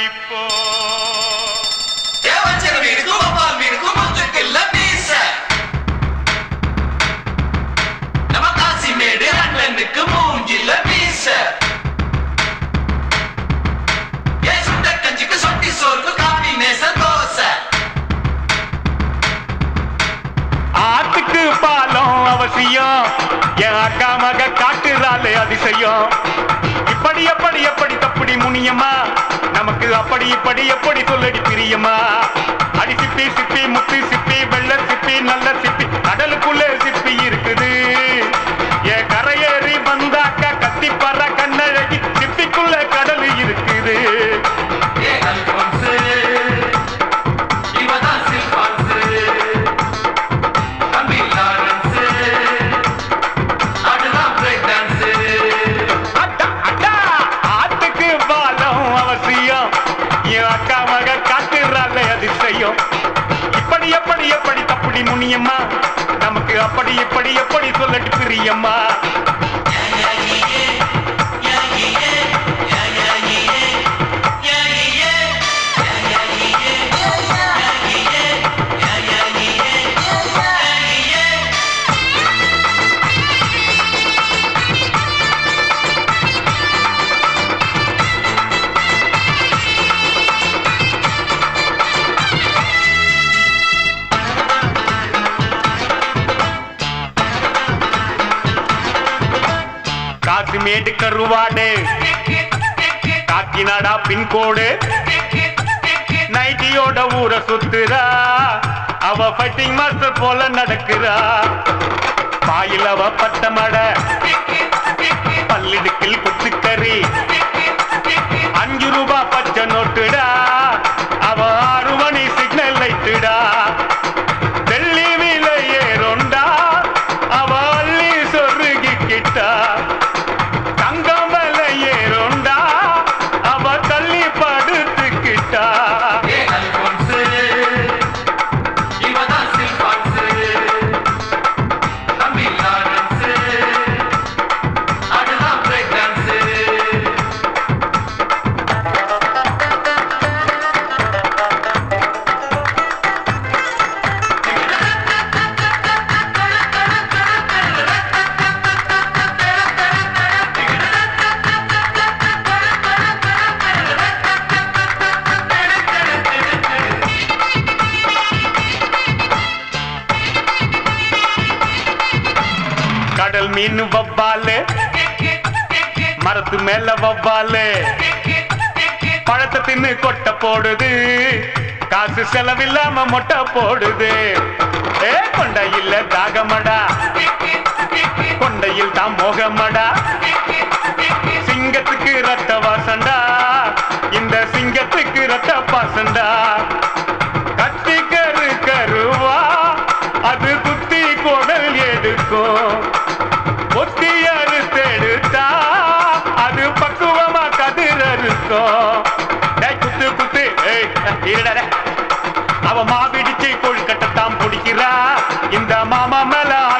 இப்போ தேவச்சன மீனுக்கு வவ்வால் மீனுக்கு முத்துக்கில்ல மீச நம்ம காசிமேடு அண்ணனுக்கு மூஞ்சில மீச ஏன் சுண்ட கஞ்சிக்கு சொட்டி சோறுக்கு காம்பினேஷன் தோசை ஆத்துக்கு பாலம் அவசியம் என் அக்கா மக காட்டுறாளே அதிசயம் இப்படி எப்படி எப்படி தப்படி முனியம்மா நமக்கு அப்படி இப்படி எப்படி சொல்லடி பிரியம்மா அடி சிப்பி சிப்பி முத்து சிப்பி வெள்ள சிப்பி நல்ல சிப்பி கடலுக்குள்ளே சிப்பி இருக்குது என் கரையேறி வந்தாக்கா கத்தி பற கண்ணழகி சிப்பிக்குள்ள கடல் இருக்குது ஏ அல்போன்ஸ் இவதான் சில்பான்ஸ் தம்பி லாரன்ஸ் ஆடுதான் பிரேக் டான்ஸ் அட்டா, அட்டா, ஆத்துக்கு பாலம் அவசியம் என் அக்கா மக காட்டுறாள் அதிசயம் இப்படி எப்படி எப்படி தப்படி முனியம்மா நமக்கு அப்படி இப்படி எப்படி சொல்லட்டு பிரியம்மா காசிமேடு கருவாடு காக்கிநாடா பின்கோடு நைட்டியோட ஊரை சுத்துறா அவ ஃபைட்டிங் மாஸ்டர் போல நடக்குறா பாயில் அவ பட்ட மட பல்லிடுக்கில் குத்துக்கறி அஞ்சு ரூபா பச்சை நோட்டுடா அவ ஆறு மணி சிக்னல் லைட்டுடா வெள்ளி விலை ஏறொண்டா அவ அள்ளி சொருகிக்கிட்டா தங்கம் விலை ஏறொண்டா அவ தள்ளி படுத்துக்கிட்டா ஏ அல்போன்ஸ் இவதான் சில்பான்ஸ் தம்பி லாரன்ஸ் ஆடுதான் பிரேக் டான்ஸ் கடல் மீன் வவ்வாலு மரத்து மேல வவ்வாலு பழத்தை தின்னு கொட்டை போடுது காசு செலவில்லாம மொட்டை போடுது ஏ கொண்டையில் தாகமடா கொண்டையில் தான் மோகமடா சிங்கத்துக்கு ரத்த வாசண்டா இந்த சிங்கத்துக்கு ரத்த பாசண்டா கத்தி கரு கருவா அது குத்தி குடல் எடுக்கும் ஒத்தி அறுத்தெடுத்தா அது பக்குவமா கதிர் அறுக்கும் டேய், குத்து குத்து ஏய் இருடா டேய். அவ மாவிடிச்சு கொழுக்கட்டை தான் பிடிக்கிறா இந்த மாமா மேல